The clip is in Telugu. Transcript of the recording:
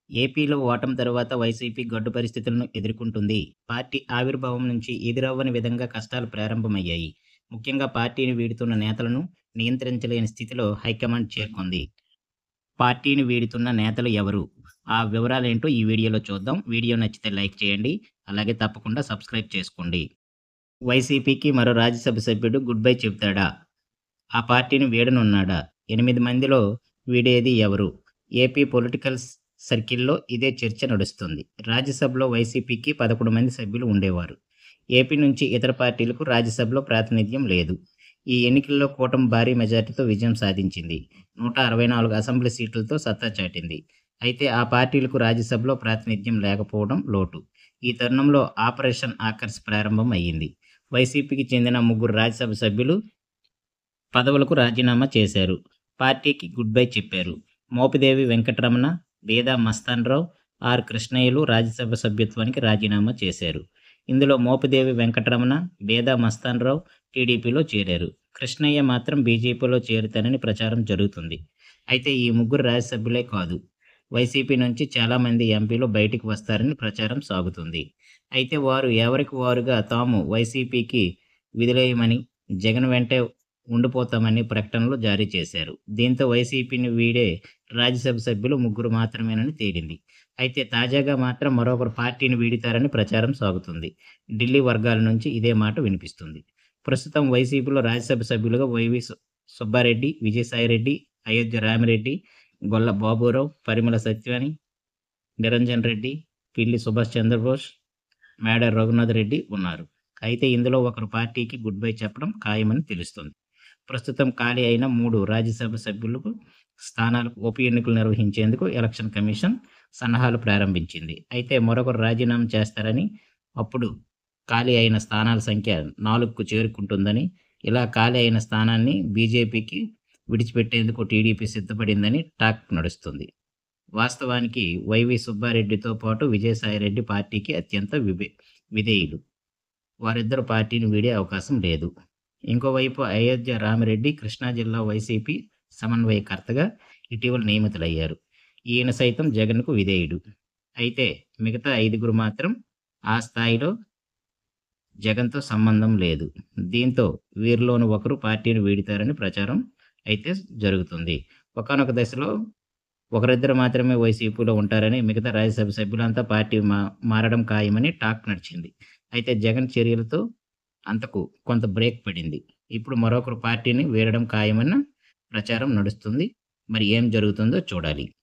ఏపీలో ఓటమి తరువాత వైసీపీ గడ్డు పరిస్థితులను ఎదుర్కొంటుంది పార్టీ ఆవిర్భావం నుంచి ఎదురవ్వని విధంగా కష్టాలు ప్రారంభమయ్యాయి ముఖ్యంగా పార్టీని వీడుతున్న నేతలను నియంత్రించలేని స్థితిలో హైకమాండ్ చేరుకుంది పార్టీని వీడుతున్న నేతలు ఎవరు ఆ వివరాలేంటో ఈ వీడియోలో చూద్దాం వీడియో నచ్చితే లైక్ చేయండి అలాగే తప్పకుండా సబ్స్క్రైబ్ చేసుకోండి వైసీపీకి మరో రాజ్యసభ సభ్యుడు గుడ్ బై చెబుతాడా ఆ పార్టీని వీడనున్నాడా ఎనిమిది మందిలో వీడేది ఎవరు ఏపీ పొలిటికల్ సర్కిల్లో ఇదే చర్చ నడుస్తుంది రాజ్యసభలో వైసీపీకి పదకొండు మంది సభ్యులు ఉండేవారు ఏపీ నుంచి ఇతర పార్టీలకు రాజ్యసభలో ప్రాతినిధ్యం లేదు ఈ ఎన్నికల్లో కూటమి భారీ మెజార్టీతో విజయం సాధించింది నూట అరవై నాలుగు అసెంబ్లీ సీట్లతో సత్తా చాటింది అయితే ఆ పార్టీలకు రాజ్యసభలో ప్రాతినిధ్యం లేకపోవడం లోటు ఈ తరుణంలో ఆపరేషన్ ఆకర్ష్ ప్రారంభం అయ్యింది వైసీపీకి చెందిన ముగ్గురు రాజ్యసభ సభ్యులు పదవులకు రాజీనామా చేశారు పార్టీకి గుడ్ బై చెప్పారు మోపిదేవి వెంకటరమణ వేదా మస్తాన్రావు ఆర్ కృష్ణయ్యలు రాజ్యసభ సభ్యత్వానికి రాజీనామా చేశారు ఇందులో మోపిదేవి వెంకటరమణ వేదా మస్తాన్రావు టీడీపీలో చేరారు కృష్ణయ్య మాత్రం బీజేపీలో చేరుతానని ప్రచారం జరుగుతుంది అయితే ఈ ముగ్గురు రాజ్యసభ్యులే కాదు వైసీపీ నుంచి చాలామంది ఎంపీలు బయటికి వస్తారని ప్రచారం సాగుతుంది అయితే వారు ఎవరికి వారుగా తాము వైసీపీకి విధులేయమని జగన్ వెంటే ఉండిపోతామని ప్రకటనలు జారీ చేశారు దీంతో వైసీపీని వీడే రాజ్యసభ సభ్యులు ముగ్గురు మాత్రమేనని తేలింది అయితే తాజాగా మాత్రం మరొకరు పార్టీని వీడుతారని ప్రచారం సాగుతుంది ఢిల్లీ వర్గాల నుంచి ఇదే మాట వినిపిస్తుంది ప్రస్తుతం వైసీపీలో రాజ్యసభ సభ్యులుగా వైవి సు- సుబ్బారెడ్డి విజయసాయిరెడ్డి అయోధ్య రామిరెడ్డి గొల్ల బాబురావు పరిమళ సత్యాని నిరంజన్ రెడ్డి పిల్లి సుభాష్ చంద్రబోస్ మేడ రఘునాథ్ రెడ్డి ఉన్నారు అయితే ఇందులో ఒకరు పార్టీకి గుడ్ బై చెప్పడం ఖాయమని తెలుస్తుంది ప్రస్తుతం ఖాళీ అయిన మూడు రాజ్యసభ సభ్యులకు స్థానాలకు ఉప ఎన్నికలు నిర్వహించేందుకు ఎలక్షన్ కమిషన్ సన్నాహాలు ప్రారంభించింది అయితే మరొకరు రాజీనామా చేస్తారని అప్పుడు ఖాళీ అయిన స్థానాల సంఖ్య నాలుగుకు చేరుకుంటుందని ఇలా ఖాళీ అయిన స్థానాన్ని బీజేపీకి విడిచిపెట్టేందుకు టీడీపీ సిద్ధపడిందని టాక్ నడుస్తుంది వాస్తవానికి వైవి సుబ్బారెడ్డితో పాటు విజయసాయిరెడ్డి పార్టీకి అత్యంత విభే విధేయులు వారిద్దరు పార్టీని వీడే అవకాశం లేదు ఇంకోవైపు అయోధ్య రామిరెడ్డి కృష్ణా జిల్లా వైసీపీ సమన్వయకర్తగా ఇటీవల నియమితులయ్యారు ఈయన సైతం జగన్కు విధేయుడు అయితే మిగతా ఐదుగురు మాత్రం ఆ స్థాయిలో జగన్తో సంబంధం లేదు దీంతో వీరిలోని ఒకరు పార్టీని వీడుతారని ప్రచారం అయితే జరుగుతుంది ఒకానొక దశలో ఒకరిద్దరు మాత్రమే వైసీపీలో ఉంటారని మిగతా రాజ్యసభ సభ్యులంతా పార్టీ మా మారడం ఖాయమని టాక్ నడిచింది అయితే జగన్ చర్యలతో అంతకు కొంత బ్రేక్ పడింది ఇప్పుడు మరొకరు పార్టీని వీడడం ఖాయమన్న ప్రచారం నడుస్తుంది మరి ఏం జరుగుతుందో చూడాలి